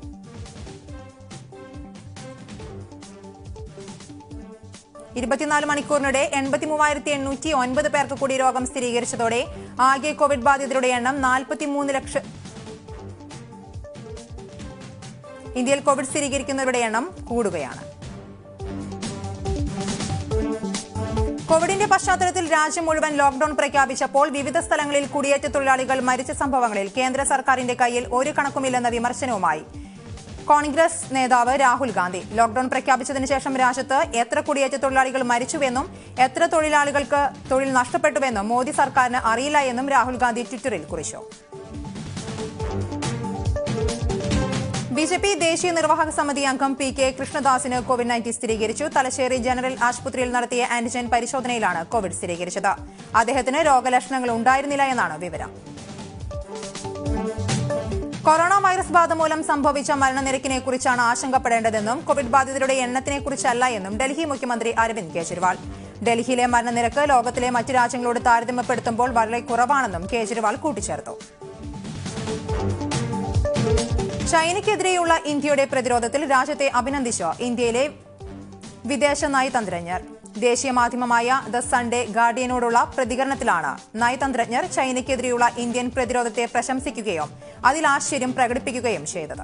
A: ഇരുപത്തിനാല് മണിക്കൂറിനിടെ എൺപത്തി മൂവായിരത്തി എണ്ണൂറ്റി ഒൻപത് പേർക്ക് കൂടി രോഗം സ്ഥിരീകരിച്ചതോടെ ആകെ കോവിഡ് ബാധിതരുടെ എണ്ണം നാൽപ്പത്തിമൂന്ന് ലക്ഷം ഇന്ത്യയിൽ കോവിഡ് സ്ഥിരീകരിക്കുന്നവരുടെ എണ്ണം കൂടുകയാണ് കോവിഡിന്റെ പശ്ചാത്തലത്തിൽ രാജ്യം മുഴുവൻ ലോക്ഡൌൺ പ്രഖ്യാപിച്ചപ്പോൾ വിവിധ സ്ഥലങ്ങളിൽ കുടിയേറ്റ തൊഴിലാളികൾ മരിച്ച സംഭവങ്ങളിൽ കേന്ദ്ര സർക്കാരിന്റെ കയ്യിൽ ഒരു കണക്കുമില്ലെന്ന വിമർശനവുമായി കോൺഗ്രസ് നേതാവ് രാഹുൽ ഗാന്ധി ലോക്ഡൌൺ പ്രഖ്യാപിച്ചതിന് ശേഷം രാജ്യത്ത് എത്ര കുടിയേറ്റ തൊഴിലാളികൾ മരിച്ചുവെന്നും എത്ര തൊഴിലാളികൾക്ക് തൊഴിൽ നഷ്ടപ്പെട്ടുവെന്നും മോദി സർക്കാരിന് അറിയില്ല എന്നും രാഹുൽ ഗാന്ധി ട്വിറ്ററിൽ കുറിച്ചു ബി ജെ പി ദേശീയ നിർവാഹക സമിതി അംഗം പി കെ കൃഷ്ണദാസിന് കോവിഡ് നയൻറ്റീൻ സ്ഥിരീകരിച്ചു തലശ്ശേരി ജനറൽ ആശുപത്രിയിൽ നടത്തിയ ആന്റിജൻ പരിശോധനയിലാണ് കോവിഡ് സ്ഥിരീകരിച്ചത് അദ്ദേഹത്തിന് രോഗലക്ഷണങ്ങൾ ഉണ്ടായിരുന്നില്ല എന്നാണ് വിവരം കൊറോണ വൈറസ് ബാധ മൂലം സംഭവിച്ച മരണനിരക്കിനെ കുറിച്ചാണ് ആശങ്കപ്പെടേണ്ടതെന്നും കോവിഡ് ബാധിതരുടെ എണ്ണത്തിനെ കുറിച്ചല്ല എന്നും ഡൽഹി മുഖ്യമന്ത്രി അരവിന്ദ് കെജ്രിവാൾ ഡൽഹിയിലെ മരണനിരക്ക് ലോകത്തിലെ മറ്റ് രാജ്യങ്ങളോട് താരതമ്യപ്പെടുത്തുമ്പോൾ വളരെ കുറവാണെന്നും കേജ്രിവാൾ കൂട്ടിച്ചേർത്തു ചൈനയ്ക്കെതിരെയുള്ള ഇന്ത്യയുടെ പ്രതിരോധത്തിൽ രാജ്യത്തെ അഭിനന്ദിച്ചു ഇന്ത്യയിലെ വിദേശ നയതന്ത്രജ്ഞർ ദേശീയ മാധ്യമമായ ദ സൺഡേ ഗാർഡിയനോടുള്ള പ്രതികരണത്തിലാണ് നയതന്ത്രജ്ഞർ ചൈനയ്ക്കെതിരെയുള്ള ഇന്ത്യൻ പ്രതിരോധത്തെ പ്രശംസിക്കുകയും അതിൽ ആശ്ചര്യം പ്രകടിപ്പിക്കുകയും ചെയ്തത്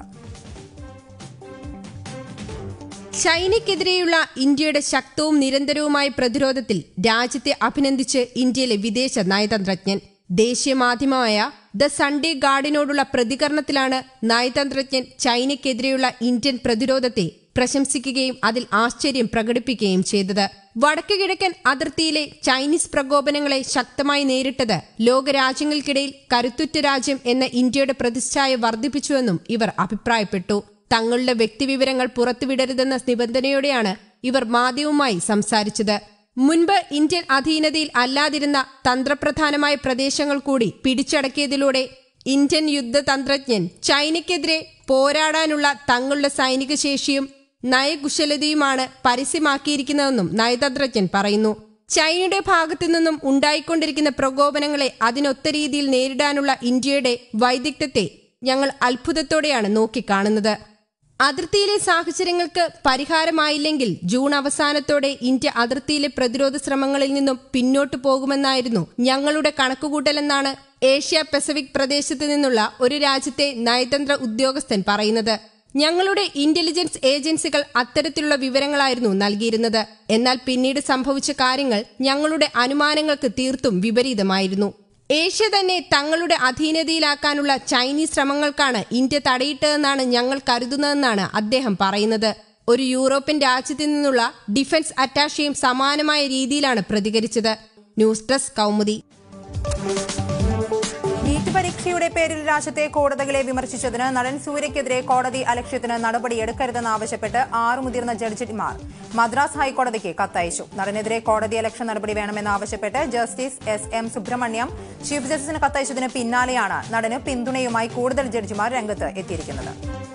G: ചൈനയ്ക്കെതിരെയുള്ള ഇന്ത്യയുടെ ശക്തവും നിരന്തരവുമായ പ്രതിരോധത്തിൽ രാജ്യത്തെ അഭിനന്ദിച്ച് ഇന്ത്യയിലെ വിദേശ നയതന്ത്രജ്ഞൻ ദേശീയ മാധ്യമമായ ദ സൺഡേ ഗാർഡിനോടുള്ള പ്രതികരണത്തിലാണ് നയതന്ത്രജ്ഞൻ ചൈനയ്ക്കെതിരെയുള്ള ഇന്ത്യൻ പ്രതിരോധത്തെ പ്രശംസിക്കുകയും അതിൽ ആശ്ചര്യം പ്രകടിപ്പിക്കുകയും ചെയ്തത് വടക്കു കിഴക്കൻ അതിർത്തിയിലെ ചൈനീസ് പ്രകോപനങ്ങളെ ശക്തമായി നേരിട്ടത് ലോകരാജ്യങ്ങൾക്കിടയിൽ കരുത്തുറ്റ രാജ്യം എന്ന ഇന്ത്യയുടെ പ്രതിച്ഛായ വർദ്ധിപ്പിച്ചുവെന്നും ഇവർ അഭിപ്രായപ്പെട്ടു തങ്ങളുടെ വ്യക്തിവിവരങ്ങൾ പുറത്തുവിടരുതെന്ന നിബന്ധനയോടെയാണ് ഇവർ മാധ്യമവുമായി സംസാരിച്ചത് മുൻപ് ഇന്ത്യൻ അധീനതയിൽ അല്ലാതിരുന്ന തന്ത്രപ്രധാനമായ പ്രദേശങ്ങൾ കൂടി പിടിച്ചടക്കിയതിലൂടെ ഇന്ത്യൻ യുദ്ധതന്ത്രജ്ഞൻ ചൈനയ്ക്കെതിരെ പോരാടാനുള്ള തങ്ങളുടെ സൈനിക ശേഷിയും നയകുശലതയുമാണ് പരസ്യമാക്കിയിരിക്കുന്നതെന്നും നയതന്ത്രജ്ഞൻ പറയുന്നു ചൈനയുടെ ഭാഗത്തു നിന്നും ഉണ്ടായിക്കൊണ്ടിരിക്കുന്ന പ്രകോപനങ്ങളെ അതിനൊത്ത രീതിയിൽ നേരിടാനുള്ള ഇന്ത്യയുടെ വൈദഗ്ധ്യത്തെ ഞങ്ങൾ അത്ഭുതത്തോടെയാണ് നോക്കിക്കാണുന്നത് അതിർത്തിയിലെ സാഹചര്യങ്ങൾക്ക് പരിഹാരമായില്ലെങ്കിൽ ജൂൺ അവസാനത്തോടെ ഇന്ത്യ അതിർത്തിയിലെ പ്രതിരോധ ശ്രമങ്ങളിൽ നിന്നും പിന്നോട്ടു പോകുമെന്നായിരുന്നു ഞങ്ങളുടെ കണക്കുകൂട്ടലെന്നാണ് ഏഷ്യ പസഫിക് പ്രദേശത്ത് നിന്നുള്ള ഒരു രാജ്യത്തെ നയതന്ത്ര ഉദ്യോഗസ്ഥൻ പറയുന്നത് ഞങ്ങളുടെ ഇന്റലിജൻസ് ഏജൻസികൾ അത്തരത്തിലുള്ള വിവരങ്ങളായിരുന്നു നൽകിയിരുന്നത് എന്നാൽ പിന്നീട് സംഭവിച്ച കാര്യങ്ങൾ ഞങ്ങളുടെ അനുമാനങ്ങൾക്ക് തീർത്തും വിപരീതമായിരുന്നു ഏഷ്യ തന്നെ തങ്ങളുടെ അധീനതയിലാക്കാനുള്ള ചൈനീസ് ശ്രമങ്ങൾക്കാണ് ഇന്ത്യ തടയിട്ടതെന്നാണ് ഞങ്ങൾ കരുതുന്നതെന്നാണ് അദ്ദേഹം പറയുന്നത് ഒരു യൂറോപ്യൻ രാജ്യത്തു നിന്നുള്ള ഡിഫൻസ് അറ്റാഷയും സമാനമായ രീതിയിലാണ് പ്രതികരിച്ചത് ന്യൂസ് ഡെസ്ക് കൗമുദി
A: നീറ്റ് പരീക്ഷയുടെ പേരിൽ രാജ്യത്തെ കോടതികളെ വിമർശിച്ചതിന് നടൻ സൂര്യക്കെതിരെ കോടതി അലക്ഷ്യത്തിന് നടപടിയെടുക്കരുതെന്ന് ആവശ്യപ്പെട്ട് ആറ് മുതിർന്ന ജഡ്ജിമാർ മദ്രാസ് ഹൈക്കോടതിക്ക് കത്തയച്ചു നടനെതിരെ കോടതി അലക്ഷ്യ നടപടി വേണമെന്നാവശ്യപ്പെട്ട് justice S M Subramaniam chief ജസ്റ്റിസിന് കത്തയച്ചതിന് പിന്നാലെയാണ് നടന് പിന്തുണയുമായി കൂടുതൽ ജഡ്ജിമാർ രംഗത്ത് എത്തിയിരിക്കുന്നത്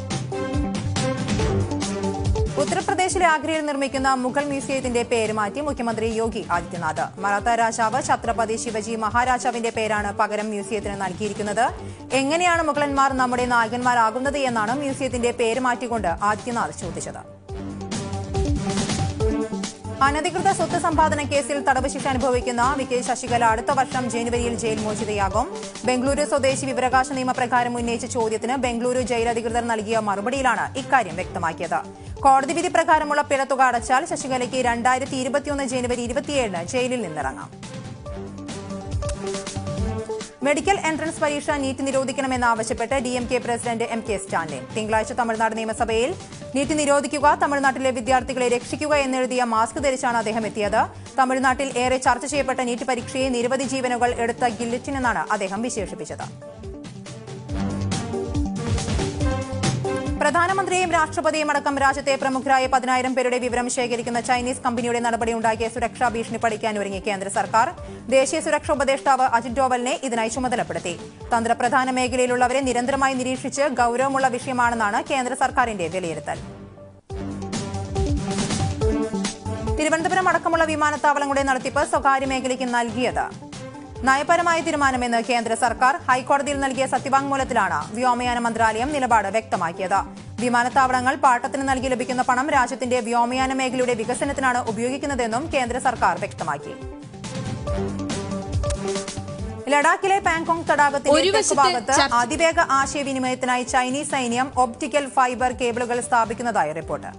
A: ഉത്തർപ്രദേശിലെ ആഗ്രയിൽ നിർമ്മിക്കുന്ന മുഗൾ മ്യൂസിയത്തിന്റെ പേര് മാറ്റി മുഖ്യമന്ത്രി യോഗി ആദിത്യനാഥ് മറാത്ത രാജാവ് ഛത്രപതി ശിവജി മഹാരാജാവിന്റെ പേരാണ് പകരം മ്യൂസിയത്തിന് നൽകിയിരിക്കുന്നത് എങ്ങനെയാണ് മുഗളന്മാർ നമ്മുടെ നായകന്മാരാകുന്നത് എന്നാണ് മ്യൂസിയത്തിന്റെ പേര് മാറ്റിക്കൊണ്ട് ആദിത്യനാഥ് ചോദിച്ചത് അനധികൃത സ്വത്ത് സമ്പാദന കേസിൽ തടവ് ശിക്ഷ അനുഭവിക്കുന്ന വി കെ ശശികല അടുത്ത വർഷം ജനുവരിയിൽ ജയിൽ മോചിതയാകും ബംഗളൂരു സ്വദേശി വിവരാവകാശ നിയമപ്രകാരം ഉന്നയിച്ച ചോദ്യത്തിന് ബംഗളൂരു ജയിൽ അധികൃതർ നൽകിയ മറുപടിയിലാണ് ഇക്കാര്യം വ്യക്തമാക്കിയത് കോടതി വിധി പ്രകാരമുള്ള പിഴത്തുക അടച്ചാൽ ശശികലയ്ക്ക് രണ്ടായിരത്തി ഇരുപത്തിയൊന്ന് ജനുവരി ഇരുപത്തിയേഴിന് ജയിലിൽ നിന്നിറങ്ങാം മെഡിക്കൽ എൻട്രൻസ് പരീക്ഷ നീറ്റ് നിരോധിക്കണമെന്നാവശ്യപ്പെട്ട് D M K president M K Stalin തിങ്കളാഴ്ച തമിഴ്നാട് നിയമസഭയിൽ നീറ്റ് നിരോധിക്കുക തമിഴ്നാട്ടിലെ വിദ്യാർത്ഥികളെ രക്ഷിക്കുക എന്നെഴുതിയ മാസ്ക് ധരിച്ചാണ് അദ്ദേഹം എത്തിയത് തമിഴ്നാട്ടിൽ ഏറെ ചർച്ച ചെയ്യപ്പെട്ട നീറ്റ് പരീക്ഷയെ നിരവധി ജീവനുകൾ എടുത്ത ഗില്ലറ്റിൻ എന്നാണ് അദ്ദേഹം വിശേഷിപ്പിച്ചത് പ്രധാനമന്ത്രിയും രാഷ്ട്രപതിയും അടക്കം രാജ്യത്തെ പ്രമുഖരായ പതിനായിരം പേരുടെ വിവരം ശേഖരിക്കുന്ന ചൈനീസ് കമ്പനിയുടെ നടപടിയുണ്ടാക്കിയ സുരക്ഷാ ഭീഷണി പഠിക്കാൻ ഒരുങ്ങി കേന്ദ്ര സർക്കാർ ദേശീയ സുരക്ഷാ ഉപദേഷ്ടാവ് അജിത് ഡോവലിനെ ഇതിനായി ചുമതലപ്പെടുത്തി തന്ത്രപ്രധാന മേഖലയിലുള്ളവരെ നിരന്തരമായി നിരീക്ഷിച്ച് ഗൌരവമുള്ള വിഷയമാണെന്നാണ് കേന്ദ്ര സർക്കാരിന്റെ വിലയിരുത്തൽ തിരുവനന്തപുരം അടക്കമുള്ള വിമാനത്താവളങ്ങളുടെ നടത്തിപ്പ് സ്വകാര്യ മേഖലയ്ക്ക് നൽകിയത് നയപരമായ തീരുമാനമെന്ന് കേന്ദ്ര സർക്കാർ ഹൈക്കോടതിയിൽ നൽകിയ സത്യവാങ്മൂലത്തിലാണ് വ്യോമയാന മന്ത്രാലയം നിലപാട് വ്യക്തമാക്കിയത് വിമാനത്താവളങ്ങൾ പാട്ടത്തിന് നൽകി ലഭിക്കുന്ന പണം രാജ്യത്തിന്റെ വ്യോമയാന മേഖലയുടെ വികസനത്തിനാണ് ഉപയോഗിക്കുന്നതെന്നും കേന്ദ്ര സർക്കാർ വ്യക്തമാക്കി ലഡാക്കിലെ പാങ്കോങ് തടാകത്തിന്റെ
G: ഒരു വശത്ത്
A: തെക്കുഭാഗത്ത്
G: ചർച്ച-
A: അതിവേഗ ആശയവിനിമയത്തിനായി ചൈനീസ് സൈന്യം ഒപ്റ്റിക്കൽ ഫൈബർ കേബിളുകൾ സ്ഥാപിക്കുന്നതായി റിപ്പോർട്ട്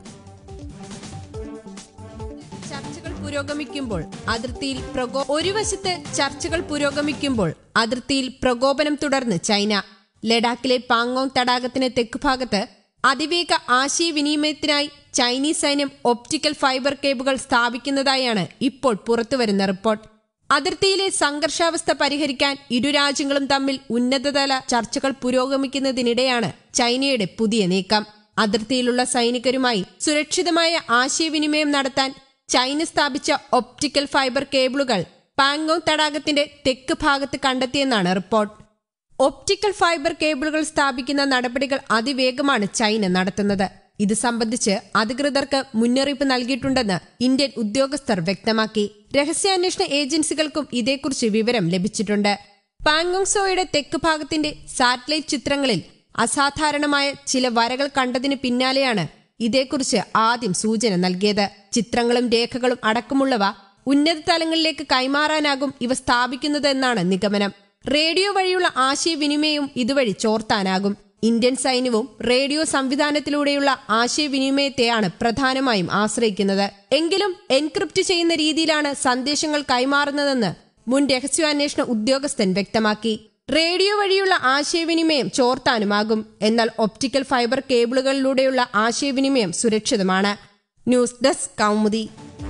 G: ചർച്ചകൾ പുരോഗമിക്കുമ്പോൾ അതിർത്തിയിൽ പ്രകോ ഒരു വശത്ത് ചർച്ചകൾ പുരോഗമിക്കുമ്പോൾ അതിർത്തിയിൽ പ്രകോപനം തുടർന്ന് ചൈന ലഡാക്കിലെ പാങ്ങോങ് തടാകത്തിന് തെക്കുഭാഗത്ത് അതിവേഗ ആശയവിനിമയത്തിനായി ചൈനീസ് സൈന്യം ഒപ്റ്റിക്കൽ ഫൈബർ കേബിളുകൾ സ്ഥാപിക്കുന്നതായാണ് ഇപ്പോൾ പുറത്തുവരുന്ന റിപ്പോർട്ട് അതിർത്തിയിലെ സംഘർഷാവസ്ഥ പരിഹരിക്കാൻ ഇരു രാജ്യങ്ങളും തമ്മിൽ ഉന്നതതല ചർച്ചകൾ പുരോഗമിക്കുന്നതിനിടെയാണ് ചൈനയുടെ പുതിയ നീക്കം അതിർത്തിയിലുള്ള സൈനികരുമായി സുരക്ഷിതമായ ആശയവിനിമയം നടത്താൻ ചൈന സ്ഥാപിച്ച ഒപ്റ്റിക്കൽ ഫൈബർ കേബിളുകൾ പാങ്കോങ് തടാകത്തിന്റെ തെക്ക് ഭാഗത്ത് കണ്ടെത്തിയെന്നാണ് റിപ്പോർട്ട് ഒപ്റ്റിക്കൽ ഫൈബർ കേബിളുകൾ സ്ഥാപിക്കുന്ന നടപടികൾ അതിവേഗമാണ് ചൈന നടത്തുന്നത് ഇത് സംബന്ധിച്ച് അധികൃതർക്ക് മുന്നറിയിപ്പ് നൽകിയിട്ടുണ്ടെന്ന് ഇന്ത്യൻ ഉദ്യോഗസ്ഥർ വ്യക്തമാക്കി രഹസ്യാന്വേഷണ ഏജൻസികൾക്കും ഇതേക്കുറിച്ച് വിവരം ലഭിച്ചിട്ടുണ്ട് പാങ്കോങ് സോയുടെ തെക്ക് ഭാഗത്തിന്റെ സാറ്റലൈറ്റ് ചിത്രങ്ങളിൽ അസാധാരണമായ ചില വരകൾ കണ്ടതിന് പിന്നാലെയാണ് ഇതേക്കുറിച്ച് ആദ്യം സൂചന നൽകിയത് ചിത്രങ്ങളും രേഖകളും അടക്കമുള്ളവ ഉന്നത തലങ്ങളിലേക്ക് കൈമാറാനാകും ഇവ സ്ഥാപിക്കുന്നതെന്നാണ് നിഗമനം റേഡിയോ വഴിയുള്ള ആശയവിനിമയവും ഇതുവഴി ചോർത്താനാകും ഇന്ത്യൻ സൈന്യവും റേഡിയോ സംവിധാനത്തിലൂടെയുള്ള ആശയവിനിമയത്തെയാണ് പ്രധാനമായും ആശ്രയിക്കുന്നത് എങ്കിലും എൻക്രിപ്റ്റ് ചെയ്യുന്ന രീതിയിലാണ് സന്ദേശങ്ങൾ കൈമാറുന്നതെന്ന് മുൻ രഹസ്യാന്വേഷണ ഉദ്യോഗസ്ഥൻ വ്യക്തമാക്കി റേഡിയോ വഴിയുള്ള ആശയവിനിമയം ചോർത്താനുമാകും എന്നാൽ ഒപ്റ്റിക്കൽ ഫൈബർ കേബിളുകളിലൂടെയുള്ള ആശയവിനിമയം സുരക്ഷിതമാണ് ന്യൂസ് ഡെസ്ക് കൗമുദി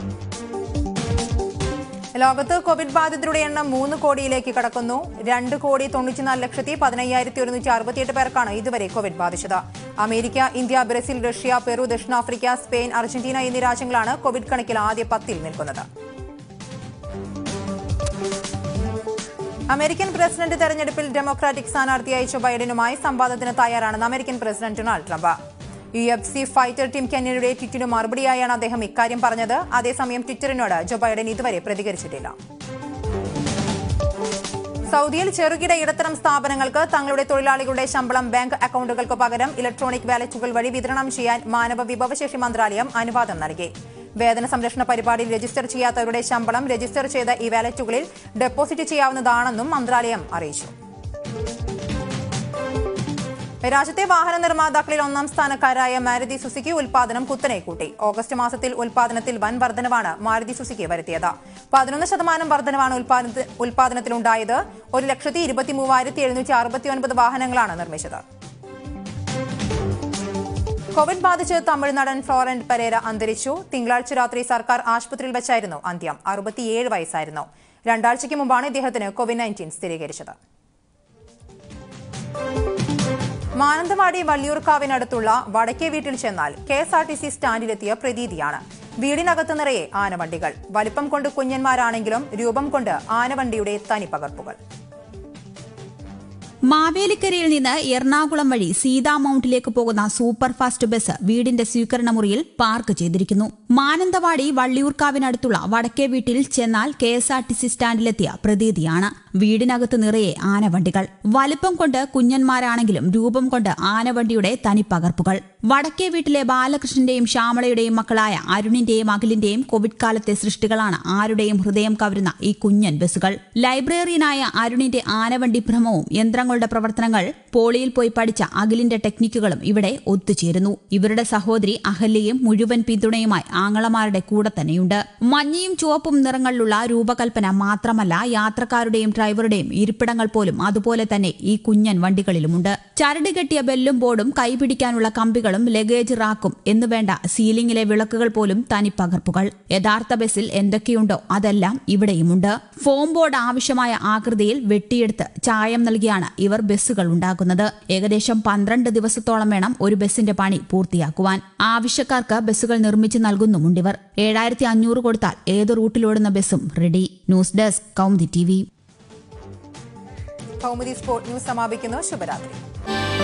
A: ലോകത്ത് കോവിഡ് ബാധിതരുടെ എണ്ണം മൂന്ന് കോടിയിലേക്ക് കടക്കുന്നു രണ്ട് കോടി തൊണ്ണൂറ്റിനാല് ലക്ഷത്തി പതിനയ്യായിരത്തി ഒരുന്നൂറ്റി അറുപത്തിയെട്ട് പേർക്കാണ് ഇതുവരെ കോവിഡ് ബാധിച്ചത് America India Brazil Russia Peru ദക്ഷിണാഫ്രിക്ക സ്പെയിൻ അർജന്റീന എന്നീ രാജ്യങ്ങളാണ് കോവിഡ് കണക്കിൽ ആദ്യ പത്തിൽ നിൽക്കുന്നത് അമേരിക്കൻ പ്രസിഡന്റ് തെരഞ്ഞെടുപ്പിൽ ഡെമോക്രാറ്റിക് സ്ഥാനാർത്ഥിയായ ജോ ബൈഡനുമായി സംവാദത്തിന് തയ്യാറാണെന്ന് American president Donald Trump U F C fighter team കെന്നഡിയുടെ ട്വിറ്റിന് മറുപടിയായാണ് അദ്ദേഹം ഇക്കാര്യം പറഞ്ഞത് അതേസമയം ട്വിറ്ററിനോട് ജോ ബൈഡൻ ഇതുവരെ പ്രതികരിച്ചിട്ടില്ല സൗദിയിൽ ചെറുകിട ഇടത്തരം സ്ഥാപനങ്ങൾക്ക് തങ്ങളുടെ തൊഴിലാളികളുടെ ശമ്പളം ബാങ്ക് അക്കൌണ്ടുകൾക്ക് പകരം ഇലക്ട്രോണിക് വാലറ്റുകൾ വഴി വിതരണം ചെയ്യാൻ മാനവ വിഭവശേഷി മന്ത്രാലയം അനുവാദം നൽകി വേതന സംരക്ഷണ പരിപാടിയിൽ രജിസ്റ്റർ ചെയ്യാത്തവരുടെ ശമ്പളം രജിസ്റ്റർ ചെയ്ത ഈ വാലറ്റുകളിൽ ഡെപ്പോസിറ്റ് ചെയ്യാവുന്നതാണെന്നും മന്ത്രാലയം അറിയിച്ചു രാജ്യത്തെ വാഹന നിർമ്മാതാക്കളിൽ ഒന്നാം സ്ഥാനക്കാരായ മാരുതി സുസുക്കി ഉൽപാദനം കുത്തനെ കൂട്ടി ഓഗസ്റ്റ് മാസത്തിൽ ഉൽപാദനത്തിൽ വൻ വർധനവാണ് മാരുതി സുസുക്കി വരുത്തിയത് പതിനൊന്ന് ശതമാനം വർധനവാണ് ഉൽപാദനത്തി- ഉൽപാദനത്തിലുണ്ടായത് ഒരു ലക്ഷത്തി ഇരുപത്തി മൂവായിരത്തി എഴുന്നൂറ്റി അറുപത്തി ഒൻപത് വാഹനങ്ങളാണ് നിർമ്മിച്ചത് കോവിഡ് ബാധിച്ച് തമിഴ് നടൻ ഫ്ലോറന്റ് പരേര അന്തരിച്ചു തിങ്കളാഴ്ച രാത്രി സർക്കാർ ആശുപത്രിയിൽ വെച്ചായിരുന്നു അന്ത്യം അറുപത്തിയേഴ് വയസ്സായിരുന്നു രണ്ടാഴ്ചയ്ക്ക് മുമ്പാണ് ഇദ്ദേഹത്തിന് കോവിഡ് നയൻറ്റീൻ സ്ഥിരീകരിച്ചത് മാനന്തവാടി വള്ളിയൂർക്കാവിനടുത്തുള്ള വടക്കേ വീട്ടിൽ ചെന്നാൽ K S R T C സ്റ്റാൻഡിലെത്തിയ പ്രതീതിയാണ് വീടിനകത്ത് നിറയെ ആനവണ്ടികൾ വലിപ്പം കൊണ്ട് കുഞ്ഞന്മാരാണെങ്കിലും രൂപം കൊണ്ട് ആനവണ്ടിയുടെ തനിപ്പകർപ്പുകൾ
D: മാവേലിക്കരയിൽ നിന്ന് എറണാകുളം വഴി സീതാ മൌണ്ടിലേക്ക് പോകുന്ന സൂപ്പർ ഫാസ്റ്റ് ബസ് വീടിന്റെ സ്വീകരണ മുറിയിൽ പാർക്ക് ചെയ്തിരിക്കുന്നു മാനന്തവാടി വള്ളിയൂർക്കാവിനടുത്തുള്ള വടക്കേ വീട്ടിൽ ചെന്നാൽ K S R T C സ്റ്റാൻഡിലെത്തിയ പ്രതീതിയാണ് വീടിനകത്ത് നിറയെ ആനവണ്ടികൾ വലിപ്പം കൊണ്ട് കുഞ്ഞന്മാരാണെങ്കിലും രൂപം കൊണ്ട് ആനവണ്ടിയുടെ തനിപ്പകർപ്പുകൾ വടക്കേ വീട്ടിലെ ബാലകൃഷ്ണന്റെയും ശ്യാമളയുടെയും മക്കളായ അരുണിന്റെയും അഖിലിന്റെയും കോവിഡ് കാലത്തെ സൃഷ്ടികളാണ് ആരുടെയും ഹൃദയം കവരുന്ന ഈ കുഞ്ഞൻ ബസ്സുകൾ ലൈബ്രറിയനായ അരുണിന്റെ ആനവണ്ടി ഭ്രമവും യന്ത്രങ്ങളുടെ പ്രവർത്തനങ്ങൾ പോളിയിൽ പോയി പഠിച്ച അഖിലിന്റെ ടെക്നിക്കുകളും ഇവിടെ ഒത്തുചേരുന്നു ഇവരുടെ സഹോദരി അഹല്യയും മുഴുവൻ പിന്തുണയുമായി ആങ്ങളമാരുടെ കൂടെ തന്നെയുണ്ട് മഞ്ഞയും ചുവപ്പും നിറങ്ങളിലുള്ള രൂപകൽപ്പന മാത്രമല്ല യാത്രക്കാരുടെയും ഡ്രൈവറുടെയും ഇരിപ്പിടങ്ങൾ പോലും അതുപോലെ തന്നെ ഈ കുഞ്ഞൻ വണ്ടികളിലുമുണ്ട് ചരട് കെട്ടിയ ബെല്ലും ബോർഡും കൈപിടിക്കാനുള്ള കമ്പികളും ലഗേജ് റാക്കും എന്നുവേണ്ട സീലിംഗിലെ വിളക്കുകൾ പോലും തനിപ്പകർപ്പുകൾ യഥാർത്ഥ ബസ്സിൽ എന്തൊക്കെയുണ്ടോ അതെല്ലാം ഇവിടെയുമുണ്ട് ഫോം ബോർഡ് ആവശ്യമായ ആകൃതിയിൽ വെട്ടിയെടുത്ത് ചായം നൽകിയാണ് ഇവർ ബസ്സുകൾ ഉണ്ടാക്കുന്നത് ഏകദേശം പന്ത്രണ്ട് ദിവസത്തോളം വേണം ഒരു ബസ്സിന്റെ പണി പൂർത്തിയാക്കുവാൻ ആവശ്യക്കാർക്ക് ബസ്സുകൾ നിർമ്മിച്ചു നൽകുന്നുമുണ്ടിവർ ഏഴായിരത്തി അഞ്ഞൂറ് കൊടുത്താൽ ഏത് റൂട്ടിലോടുന്ന ബസ്സും ready news desk Kaumudi T
A: Kaumudi sport news സമാപിക്കുന്നു ശുഭരാത്രി